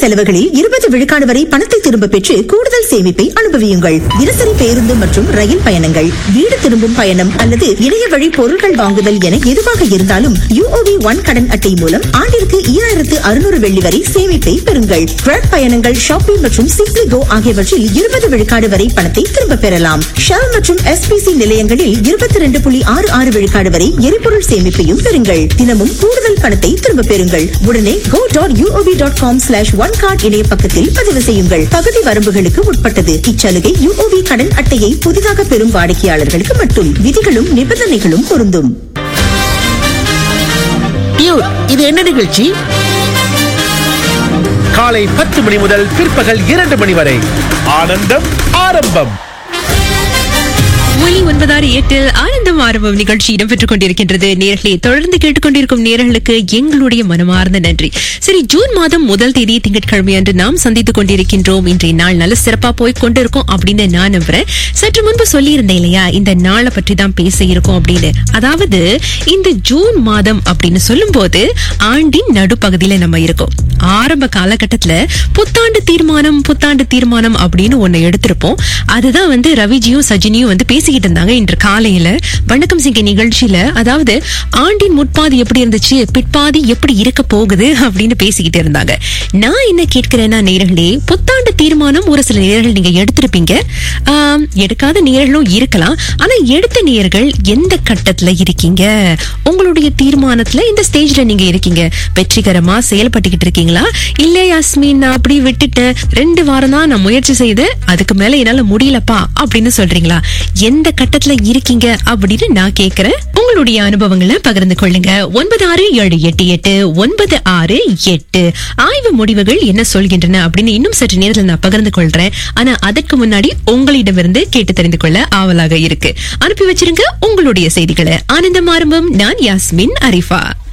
செலவுகளில் இருபது விழுக்காடு வரை பணத்தை திரும்ப பெற்று கூடுதல் சேமிப்பை அனுபவியுங்கள் தினசரி பேருந்து மற்றும் ரயில் பயணங்கள் வீடு திரும்பும் பயணம் அல்லது இணைய வழி பொருட்கள் வாங்குதல் என எதுவாக இருந்தாலும் யூஓபி ஒன் கடன் அட்டை மூலம் ஆண்டிற்கு ஈராயிரத்து அறுநூறு வெள்ளி வரை சேமிப்பை பெறுங்கள் ட்ரக் பயணங்கள் ஷாப்பிங் மற்றும் சிப்ளி கோ ஆகியவற்றில் இருபது விழுக்காடு வரை பணத்தை திரும்ப பெறலாம் ஷெல் மற்றும் எஸ்பிசி நிலையங்களில் இருபத்தி ரெண்டு புள்ளி ஆறு ஆறு விழுக்காடு வரை எரிபொருள் சேமிப்பையும் பெறுங்கள் தினமும் கூடுதல் பணத்தை திரும்ப பெறுங்கள் உடனே go dot UOB dot com slash one card இணைய பக்கத்தில் பதிவு செய்யுங்கள் பகுதி வரம்புகளுக்கு உட்பட்டது இச்சலுகை யூஓபி கடன் அட்டையை புதிதாக பெறும் வாடிக்கையாளர்களுக்கு மட்டும் விதிகளும் நிபந்தனைகளும் பொருந்தும் டியூட் இது என்ன நிகழ்ச்சி காலை பத்து மணி முதல் பிற்பகல் இரண்டு மணி வரை ஆனந்தம் ஆரம்பம் ஒலி ஒன்பதாறு எட்டில் ஆனந்தம் ஆரம்பம் நிகழ்ச்சி இடம்பெற்றுக் கொண்டிருக்கின்றது நேர்களே தொடர்ந்து கேட்டுக்கொண்டிருக்கும் நேர்களுக்கு எங்களுடைய மனமார்ந்த நன்றி சரி ஜூன் மாதம் முதல் தேதி திங்கட்கிழமை அன்று நாம் சந்தித்துக் கொண்டிருக்கின்றோம் இன்றைய நாள் நல்ல சிறப்பா போய் கொண்டிருக்கோம் அப்படின்னு நான் நம்புறேன் சற்று முன்பு சொல்லியிருந்தேன் இல்லையா இந்த நாளை பற்றி தான் பேச இருக்கோம் அப்படின்னு அதாவது இந்த ஜூன் மாதம் அப்படின்னு சொல்லும்போது ஆண்டின் நடுப்பகுதியில நம்ம இருக்கோம் ஆரம்ப காலகட்டத்துல புத்தாண்டு தீர்மானம் புத்தாண்டு தீர்மானம் அப்படின்னு ஒண்ணு எடுத்திருப்போம் அதுதான் வந்து ரவிஜியும் சஜினியும் வந்து பேசிக்கிட்டு இருந்தாங்க இன்று காலையில வணக்கம் சிங்க நிகழ்ச்சியில அதாவது ஆண்டின் முற்பாதி எப்படி இருந்துச்சு பிற்பாதி எப்படி இருக்க போகுது அப்படின்னு பேசிக்கிட்டு இருந்தாங்க நான் என்ன கேட்கிறேன்னா நேர்களே புத்தாண்டு தீர்மானம் ஒரு சில நேர்கள் நீங்க எடுத்திருப்பீங்க ஆம், எடுக்காத நேர்களும் இருக்கலாம் ஆனா எடுத்த நேர்கள் எந்த கட்டத்துல இருக்கீங்க உங்களுடைய தீர்மானத்துல இந்த ஸ்டேஜ்ல நீங்க இருக்கீங்க வெற்றிகரமா செயல்பட்டுக்கிட்டு இருக்கீங்களா இல்ல யாஸ்மின் நான் அப்படி விட்டுட்டேன் ரெண்டு வாரம் தான் நான் முயற்சி செய்து அதுக்கு மேல என்னால முடியலப்பா அப்படின்னு சொல்றீங்களா எந்த கட்டத்துல இருக்கீங்க அப்படின்னு நான் கேக்குறேன் உங்களுடைய அனுபவங்களை பகிர்ந்து கொள்ளுங்க ஒன்பது ஆறு ஏழு எட்டு எட்டு ஒன்பது ஆறு எட்டு ஆய்வு முடிவுகள் என்ன சொல்கின்றன அப்படின்னு இன்னும் சற்று நேரத்தில் நான் பகிர்ந்து கொள்றேன் ஆனா அதற்கு முன்னாடி உங்களிடமிருந்து கேட்டு தெரிந்து கொள்ள ஆவலாக இருக்கு அனுப்பி வச்சிருங்க உங்களுடைய செய்திகளை ஆனந்தம் ஆரம்பம் நான் யாஸ்மின் அரிஃபா